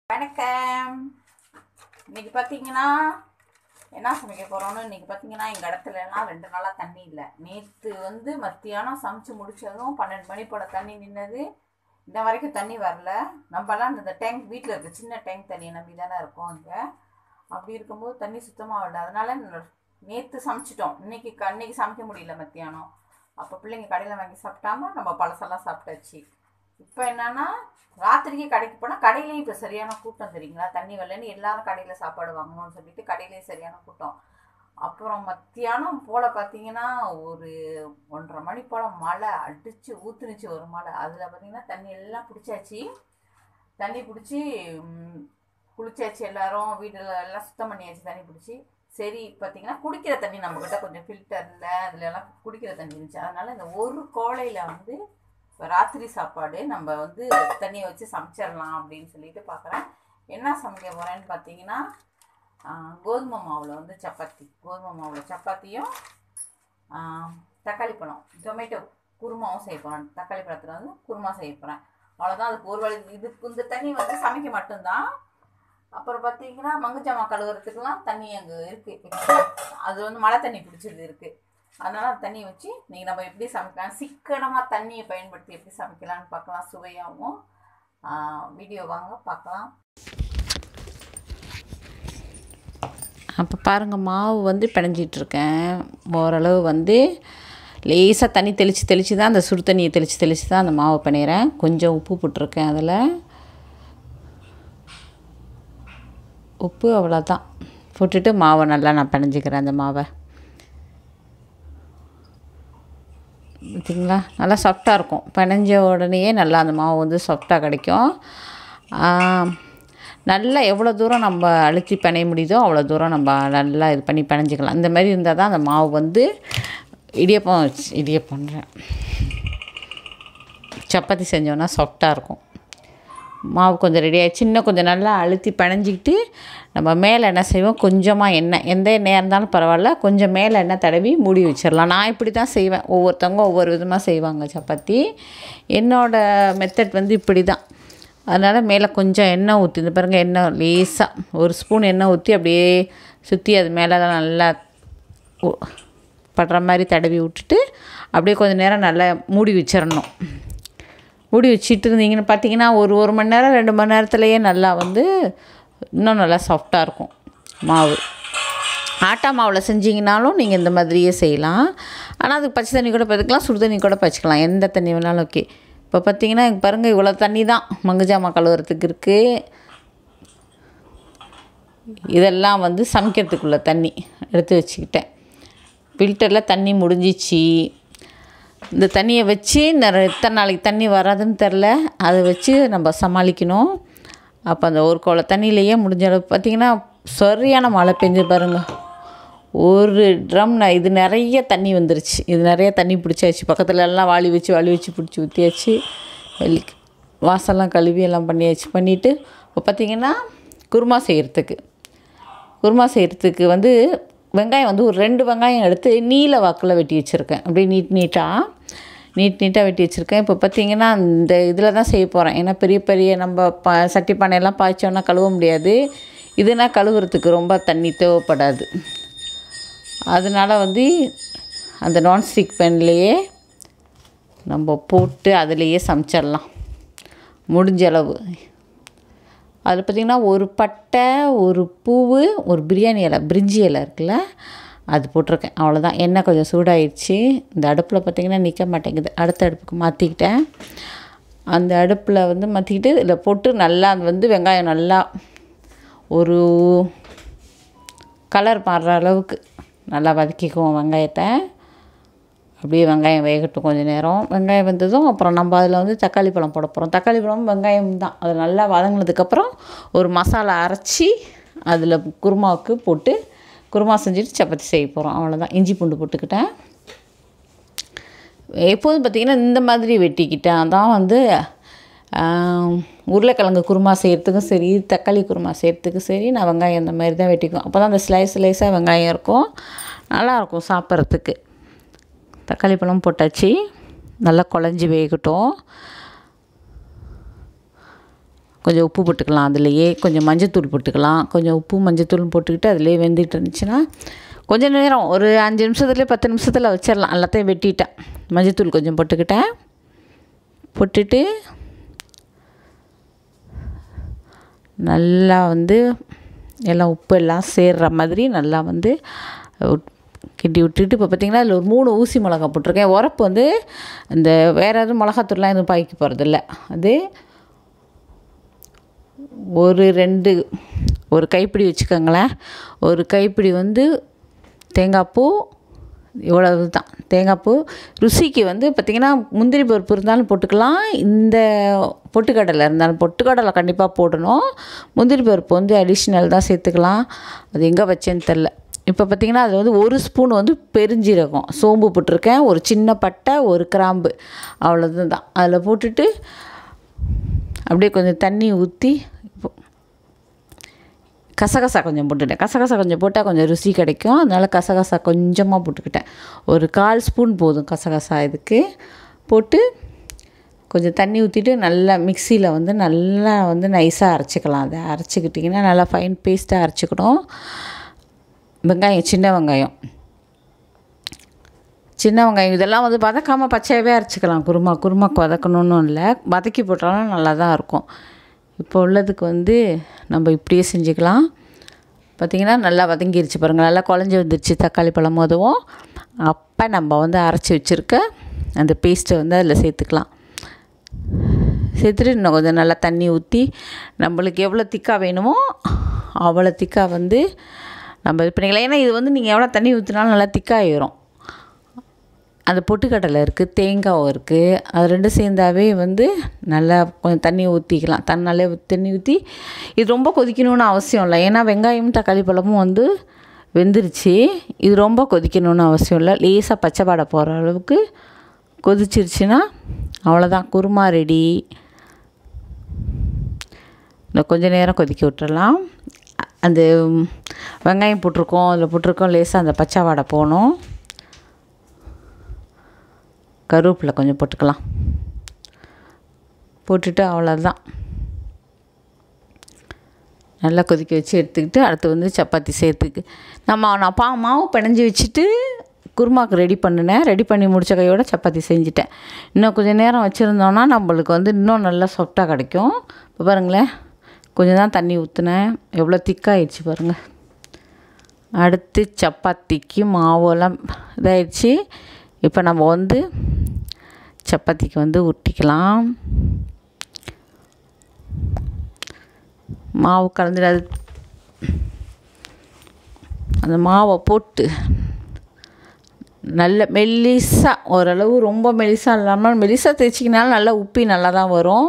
வணக்கம் இன்னைக்கு பார்த்தீங்கன்னா என்ன சமைக்க போகிறோம்னு இன்னைக்கு பார்த்தீங்கன்னா எங்கள் இடத்துல எல்லாம் ரெண்டு நாளாக தண்ணி இல்லை நேற்று வந்து மத்தியானம் சமைச்சு முடிச்சதும் பன்னெண்டு மணி போல் தண்ணி நின்னது இந்த வரைக்கும் தண்ணி வரல நம்மலாம் இந்த டேங்க் வீட்டில் இருக்க சின்ன டேங்க் தண்ணியை நம்பி தானே இருக்கோம் இங்கே அப்படி இருக்கும்போது தண்ணி சுத்தமாக வரல அதனால நேற்று சமைச்சிட்டோம் இன்னைக்கு க- இன்னைக்கு சமைக்க முடியல மத்தியானம் அப்போ பிள்ளைங்க கடையில் வாங்கி சாப்பிட்டாம நம்ம பழசெல்லாம் சாப்பிட்டாச்சு இப்போ என்னன்னா ராத்திரிக்கு கடைக்கு போனால் கடையிலையும் இப்போ சரியான கூட்டம் தெரியுங்களா தண்ணி வரலன்னு எல்லாரும் கடையில் சாப்பாடு வாங்கணும்னு சொல்லிட்டு கடையிலையும் சரியான கூட்டம் அப்புறம் மத்தியானம் போல் பார்த்தீங்கன்னா ஒரு ஒன்றரை மணி போல் மழை அடித்து ஊத்துனுச்சு ஒரு மழை அதில் பார்த்தீங்கன்னா தண்ணி எல்லாம் பிடிச்சாச்சு தண்ணி பிடிச்சி ம், குளிச்சாச்சு எல்லாரும் வீட்டில் எல்லாம் சுத்தம் பண்ணியாச்சு தண்ணி பிடிச்சி சரி பார்த்தீங்கன்னா குடிக்கிற தண்ணி நம்மக்கிட்ட கொஞ்சம் ஃபில்டரில் அதில் எல்லாம் குடிக்கிற தண்ணி இருந்துச்சு அதனால் இந்த ஒரு கோழையில் வந்து இப்போ ராத்திரி சாப்பாடு நம்ம வந்து தண்ணியை வச்சு சமைச்சிடலாம் அப்படின்னு சொல்லிட்டு பார்க்குறேன் என்ன சமைக்க போகிறேன்னு பார்த்தீங்கன்னா ஆ, கோதுமை மாவில் வந்து சப்பாத்தி கோதுமை மாவில் சப்பாத்தியும் ஆ, தக்காளி பழம் டொமேட்டோ குருமாவும் செய்ய போகிறேன் தக்காளி பழத்தில் வந்து குருமா செய்ய போகிறேன் அவ்வளோதான் அதுக்கு ஒரு வழி இதுக்கு இந்த தண்ணி வந்து சமைக்க மட்டும்தான் அப்புறம் பார்த்தீங்கன்னா மங்குஜாமா கழுவுறதுக்குலாம் தண்ணி அங்கே இருக்குது அது வந்து மழை தண்ணி பிடிச்சது இருக்குது அதனால் அந்த தண்ணியை வச்சு நீங்கள் நம்ம எப்படி சமைக்கலாம் சிக்கனமாக தண்ணியை பயன்படுத்தி எப்படி சமைக்கலாம்னு பார்க்கலாம் சுவையாகவும் வீடியோ வாங்க பார்க்கலாம் அப்போ பாருங்கள் மாவு வந்து பிணைஞ்சிட்டு இருக்கேன் ஓரளவு வந்து லேசாக தண்ணி தெளித்து தெளித்து தான் அந்த சுடு தண்ணியை தெளித்து தெளித்து தான் அந்த மாவு பிணையிறேன் கொஞ்சம் உப்பு போட்டிருக்கேன் அதில் உப்பு அவ்வளோதான் போட்டுட்டு மாவை நல்லா நான் பிணைஞ்சிக்கிறேன் அந்த மாவை பார்த்தீங்களா நல்லா சாஃப்டாக இருக்கும் பிணைஞ்ச உடனேயே நல்லா அந்த மாவு வந்து சாஃப்டாக கிடைக்கும் ஆம், நல்லா எவ்வளோ தூரம் நம்ம அழுத்தி பிணைய முடியுதோ அவ்வளோ தூரம் நம்ம நல்லா இது பண்ணி பிணைஞ்சிக்கலாம் இந்த மாதிரி இருந்தால் தான் அந்த மாவு வந்து இடியப்பம் வச்சு- இடியப்பம்ன்றேன் சப்பாத்தி செஞ்சோன்னா சாஃப்டாக இருக்கும் மாவு கொஞ்சம் ரெடி ஆகிடுச்சு இன்னும் கொஞ்சம் நல்லா அழுத்தி பிணைஞ்சிக்கிட்டு நம்ம மேலே என்ன செய்வோம் கொஞ்சமாக எண்ணெய் எந்த எண்ணெயாக இருந்தாலும் பரவாயில்ல கொஞ்சம் மேலே எண்ணெய் தடவி மூடி வச்சிடலாம் நான் இப்படி தான் செய்வேன் ஒவ்வொருத்தவங்க ஒவ்வொரு விதமாக செய்வாங்க சப்பாத்தி என்னோடய மெத்தட் வந்து இப்படி தான் அதனால் மேலே கொஞ்சம் எண்ணெய் ஊற்றி இந்த பாருங்கள் எண்ணெய் லேசாக ஒரு ஸ்பூன் எண்ணெய் ஊற்றி அப்படியே சுற்றி அது மேலே நல்லா உ- படுற மாதிரி தடவி விட்டுட்டு அப்படியே கொஞ்சம் நேரம் நல்லா மூடி வச்சிடணும் மூடி வச்சிட்டு இருந்தீங்கன்னு பார்த்தீங்கன்னா ஒரு ஒரு மணி நேரம் ரெண்டு மணி நேரத்துலையே நல்லா வந்து இன்னும் நல்லா சாஃப்டாக இருக்கும் மாவு ஆட்டா மாவில் செஞ்சீங்கனாலும் நீங்கள் இந்த மாதிரியே செய்யலாம் ஆனால் அதுக்கு பச்சை தண்ணி கூட பச்சுக்கலாம் சுடு தண்ணி கூட பச்சுக்கலாம் எந்த தண்ணி வேணாலும் ஓகே இப்போ பார்த்தீங்கன்னா இங்க பாருங்கள் இவ்வளோ தண்ணி தான் மங்குஜாமா கழுவுறதுக்கு இருக்குது இதெல்லாம் வந்து சமைக்கிறதுக்குள்ள தண்ணி எடுத்து வச்சுக்கிட்டேன் ஃபில்டரில் தண்ணி முடிஞ்சிச்சு இந்த தண்ணியை வச்சு நிற எத்தனை நாளைக்கு தண்ணி வராதுன்னு தெரில அதை வச்சு நம்ம சமாளிக்கணும் அப்போ அந்த ஒரு குள தண்ணியிலையே முடிஞ்ச அளவு பார்த்திங்கன்னா சரியான மழை பெஞ்சு பாருங்க ஒரு ட்ரம் ந- இது நிறைய தண்ணி வந்துருச்சு இது நிறைய தண்ணி பிடிச்சாச்சு பக்கத்துல எல்லாம் வாளி வச்சு வாளி வச்சு பிடிச்சி ஊற்றியாச்சு வெளி வாசல்லாம் கழுவி எல்லாம் பண்ணியாச்சு பண்ணிவிட்டு இப்போ பார்த்திங்கன்னா குருமா செய்கிறதுக்கு குருமா செய்கிறதுக்கு வந்து வெங்காயம் வந்து ஒரு ரெண்டு வெங்காயம் எடுத்து நீல வாக்கில் வெட்டி வச்சுருக்கேன் அப்படியே நீட் நீட்டாக நீட் நீட்டாக வெட்டி வச்சுருக்கேன் இப்போ பார்த்தீங்கன்னா இந்த இதில் தான் செய்ய போகிறேன் ஏன்னா பெரிய பெரிய நம்ம ப சட்டி பானையெல்லாம் பாய்ச்சோன்னா கழுவ முடியாது இதுனா கழுவுறதுக்கு ரொம்ப தண்ணி தேவைப்படாது அதனால் வந்து அந்த நான்ஸ்டிக் பேன்லேயே நம்ம போட்டு அதுலேயே சமைச்சிடலாம் முடிஞ்ச அளவு அதில் பார்த்திங்கன்னா ஒரு பட்டை ஒரு பூவு ஒரு பிரியாணி இலை பிரிஞ்சி இலை இருக்குல்ல அது போட்டிருக்கேன் அவ்வளோதான் எண்ணெய் கொஞ்சம் சூடாயிடுச்சு இந்த அடுப்பில் பார்த்திங்கன்னா நிற்க மாட்டேங்குது அடுத்த அடுப்புக்கு மாற்றிக்கிட்டேன் அந்த அடுப்பில் வந்து மாற்றிக்கிட்டு இதில் போட்டு நல்லா அது வந்து வெங்காயம் நல்லா ஒரு கலர் மாறுற அளவுக்கு நல்லா வதக்கிக்குவோம் வெங்காயத்தை அப்படியே வெங்காயம் வேகட்டும் கொஞ்சம் நேரம் வெங்காயம் வெந்ததும் அப்புறம் நம்ம அதில் வந்து தக்காளி பழம் போட போகிறோம் தக்காளி பழம் வெங்காயம் தான் அது நல்லா வதங்கினதுக்கப்புறம் ஒரு மசாலா அரைச்சி அதில் குருமாவுக்கு போட்டு குருமா செஞ்சுட்டு சப்பாத்தி செய்ய போகிறோம் அவ்வளோதான் இஞ்சி பூண்டு போட்டுக்கிட்டேன் எப்போதும் பார்த்திங்கன்னா இந்த மாதிரி வெட்டிக்கிட்டேன் தான் வந்து ஆம், உருளைக்கிழங்கு குருமா செய்கிறதுக்கும் சரி தக்காளி குருமா செய்கிறதுக்கும் சரி நான் வெங்காயம் இந்த மாதிரி தான் வெட்டிக்குவேன் அப்போ தான் அந்த ஸ்லைஸ் ஸ்லைஸாக வெங்காயம் இருக்கும் நல்லாயிருக்கும் சாப்பிட்றதுக்கு தக்காளி பழம் போட்டாச்சு நல்லா குழஞ்சி வேகட்டும் கொஞ்சம் உப்பு போட்டுக்கலாம் அதுலேயே கொஞ்சம் மஞ்சத்தூள் போட்டுக்கலாம் கொஞ்சம் உப்பு மஞ்சத்தூள் போட்டுக்கிட்டு அதுலேயே வெந்துட்டு இருந்துச்சுன்னா கொஞ்ச நேரம் ஒரு அஞ்சு நிமிஷத்துலேயே பத்து நிமிஷத்தில் வச்சிடலாம் எல்லாத்தையும் வெட்டிட்டேன் மஞ்சத்தூள் கொஞ்சம் போட்டுக்கிட்டேன் போட்டுட்டு நல்லா வந்து எல்லாம் உப்பு எல்லாம் சேர்ற மாதிரி நல்லா வந்து உட்- கிண்டி விட்டுட்டு இப்போ பார்த்திங்கன்னா அதில் ஒரு மூணு ஊசி மிளகா போட்டிருக்கேன் உரப்பு வந்து இந்த வேறு எதுவும் மிளகாத்தூள்லாம் எதுவும் பாய்க்க போகிறதில்ல அது ஒரு ரெண்டு ஒரு கைப்பிடி வச்சுக்கோங்களேன் ஒரு கைப்பிடி வந்து தேங்காய் பூ இவ்வளவு தான் தேங்காய் பூ ருசிக்கு வந்து பார்த்திங்கன்னா முந்திரி பருப்பு இருந்தாலும் போட்டுக்கலாம் இந்த பொட்டுக்கடலை இருந்தாலும் பொட்டுக்கடலை கண்டிப்பாக போடணும் முந்திரி பருப்பு வந்து அடிஷ்னல் தான் சேர்த்துக்கலாம் அது எங்கே வச்சேன்னு தெரில இப்போ பார்த்திங்கன்னா அதில் வந்து ஒரு ஸ்பூன் வந்து பெருஞ்சீரகம் சோம்பு போட்டிருக்கேன் ஒரு சின்ன பட்டை ஒரு கிராம்பு அவ்வளோதான் தான் அதில் போட்டுட்டு அப்படியே கொஞ்சம் தண்ணி ஊற்றி கசகசா கொஞ்சம் போட்டுட்டேன் கசகசா கொஞ்சம் போட்டால் கொஞ்சம் ருசி கிடைக்கும் அதனால் கசகசா கொஞ்சமாக போட்டுக்கிட்டேன் ஒரு கால் ஸ்பூன் போதும் கசகசா இதுக்கு போட்டு கொஞ்சம் தண்ணி ஊற்றிட்டு நல்லா மிக்சியில் வந்து நல்லா வந்து நைஸாக அரைச்சிக்கலாம் அதை அரைச்சிக்கிட்டிங்கன்னா நல்லா ஃபைன் பேஸ்ட்டாக அரைச்சிக்கணும் வெங்காயம் சின்ன வெங்காயம் சின்ன வெங்காயம் இதெல்லாம் வந்து வதக்காமல் பச்சையாகவே அரைச்சிக்கலாம் குருமா குருமாக்கு வதக்கணும்னு இல்லை வதக்கி போட்டாலும் நல்லா தான் இருக்கும் இப்போ உள்ளதுக்கு வந்து நம்ம இப்படியே செஞ்சுக்கலாம் பார்த்திங்கன்னா நல்லா வதங்கிருச்சு பாருங்கள் நல்லா குழஞ்சி வந்துருச்சு தக்காளி பழம் அதுவும் அப்போ நம்ம வந்து அரைச்சி வச்சுருக்க அந்த பேஸ்ட்டை வந்து அதில் சேர்த்துக்கலாம் சேர்த்துட்டு இன்னும் கொஞ்சம் நல்லா தண்ணி ஊற்றி நம்மளுக்கு எவ்வளோ திக்காக வேணுமோ அவ்வளோ திக்காக வந்து நம்ம இது பண்ணிக்கலாம் ஏன்னா இது வந்து நீங்கள் எவ்வளோ தண்ணி ஊற்றினாலும் நல்லா திக்காகிடும் அந்த பொட்டுக்கடலை இருக்குது தேங்காவும் இருக்குது அது ரெண்டும் சேர்ந்தாவே வந்து நல்லா கொஞ்சம் தண்ணி ஊற்றிக்கலாம் தன்னாலே தண்ணி ஊற்றி இது ரொம்ப கொதிக்கணும்னு அவசியம் இல்லை ஏன்னா வெங்காயமும் தக்காளி பழமும் வந்து வெந்துருச்சு இது ரொம்ப கொதிக்கணும்னு அவசியம் இல்லை லேசாக பச்சை பாடை போகிற அளவுக்கு கொதிச்சிருச்சுன்னா அவ்வளோதான் குருமா ரெடி இன்னும் கொஞ்ச நேரம் கொதிக்க விட்டுறலாம் அ- அந்த வெங்காயம் போட்டிருக்கோம் அதில் போட்டிருக்கோம் லேசாக அந்த பச்சை வாடை போகணும் கருவேப்பிலை கொஞ்சம் போட்டுக்கலாம் போட்டுட்டு அவ்வளோதான் நல்லா கொதிக்க வச்சு எடுத்துக்கிட்டு அடுத்து வந்து சப்பாத்தி சேர்த்துக்கு நம்ம நான் பா மாவு பிணைஞ்சி வச்சுட்டு குருமாக்கு ரெடி பண்ணினேன் ரெடி பண்ணி முடிச்ச கையோட சப்பாத்தி செஞ்சுட்டேன் இன்னும் கொஞ்சம் நேரம் வச்சுருந்தோன்னா நம்மளுக்கு வந்து இன்னும் நல்லா சாஃப்டாக கிடைக்கும் இப்போ பாருங்களேன் கொஞ்சம் தான் தண்ணி ஊற்றினேன் எவ்வளோ திக்காயிடுச்சு பாருங்கள் அடுத்து சப்பாத்திக்கு மாவெல்லாம் இதாயிடுச்சு இப்போ நம்ம வந்து சப்பாத்திக்கு வந்து உருட்டிக்கலாம் மாவு கலந்துடாது அந்த மாவை போட்டு நல்ல மெல்லிசாக ஓரளவு ரொம்ப மெலிசாக இல்லாமல் மெலிசாக தேய்ச்சிக்கினாலும் நல்லா உப்பி நல்லா தான் வரும்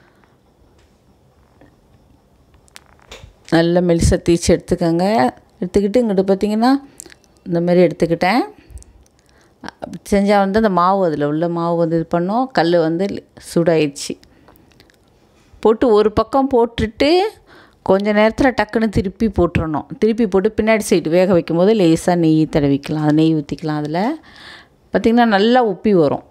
நல்ல மெலிசாக தேய்ச்சி எடுத்துக்கோங்க எடுத்துக்கிட்டு இங்கிட்டு பார்த்தீங்கன்னா இந்த மாதிரி எடுத்துக்கிட்டேன் அப்படி செஞ்சால் வந்து அந்த மாவு அதில் உள்ள மாவு வந்து இது பண்ணோம் கல் வந்து சூடாயிடுச்சு போட்டு ஒரு பக்கம் போட்டுட்டு கொஞ்ச நேரத்தில் டக்குன்னு திருப்பி போட்டுறணும் திருப்பி போட்டு பின்னாடி சைடு வேக வைக்கும் போது லேசாக நெய் தடவிக்கலாம் அது நெய் ஊற்றிக்கலாம் அதில் பார்த்திங்கன்னா நல்லா உப்பி வரும்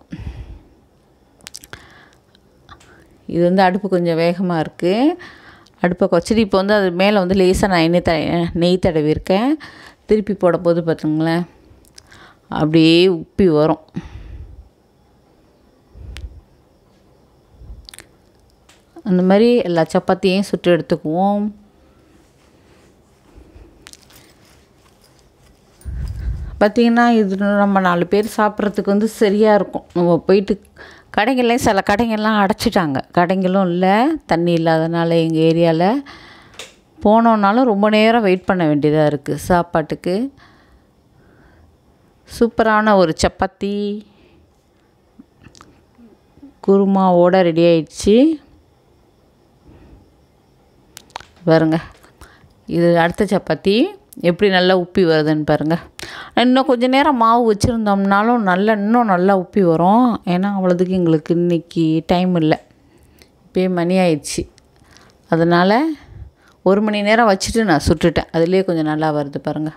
இது வந்து அடுப்பு கொஞ்சம் வேகமாக இருக்குது அடுப்பை கொச்சடி இப்போ வந்து அது மேலே வந்து லேசாக நான் எண்ணெய் த நெய் தடவிருக்கேன் திருப்பி போட போது பார்த்துங்களேன் அப்படியே உப்பி வரும் அந்த மாதிரி எல்லா சப்பாத்தியும் சுட்டு எடுத்துக்குவோம் பார்த்திங்கன்னா இது நம்ம நாலு பேர் சாப்பிட்றதுக்கு வந்து சரியாக இருக்கும் நம்ம போயிட்டு கடைகள்லேயும் சில கடைகள்லாம் அடைச்சிட்டாங்க கடைங்களும் இல்லை தண்ணி இல்லாதனால எங்கள் ஏரியாவில் போனோன்னாலும் ரொம்ப நேரம் வெயிட் பண்ண வேண்டியதாக இருக்குது சாப்பாட்டுக்கு சூப்பரான ஒரு சப்பாத்தி குருமாவோட ரெடி ஆயிடுச்சு பாருங்க இது அடுத்த சப்பாத்தி எப்படி நல்லா உப்பி வருதுன்னு பாருங்கள் இன்னும் கொஞ்சம் நேரம் மாவு வச்சுருந்தோம்னாலும் நல்லா இன்னும் நல்லா உப்பி வரும் ஏன்னா அவ்வளோதுக்கு எங்களுக்கு இன்றைக்கி டைம் இல்லை இப்போயே மணி ஆயிடுச்சு அதனால் ஒரு மணி நேரம் வச்சுட்டு நான் சுட்டுட்டேன் அதுலேயே கொஞ்சம் நல்லா வருது பாருங்கள்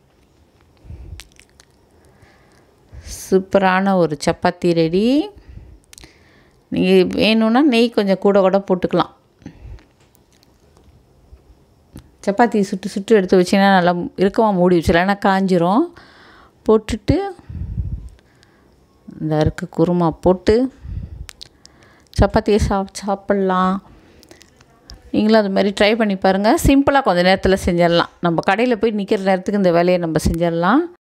சூப்பரான ஒரு சப்பாத்தி ரெடி நீங்கள் வேணும்னா நெய் கொஞ்சம் கூட கூட போட்டுக்கலாம் சப்பாத்தி சுட்டு சுட்டு எடுத்து வச்சிங்கன்னா நல்லா இறுக்கமாக மூடி வச்சிடலாம் ஏன்னா காஞ்சிரும் போட்டுட்டு இந்த அருக்கு குருமா போட்டு சப்பாத்தியை சாப் சாப்பிட்லாம் நீங்களும் அது மாதிரி ட்ரை பண்ணி பாருங்கள் சிம்பிளாக கொஞ்சம் நேரத்தில் செஞ்சிடலாம் நம்ம கடையில் போய் நிற்கிற நேரத்துக்கு இந்த வேலையை நம்ம செஞ்சிடலாம்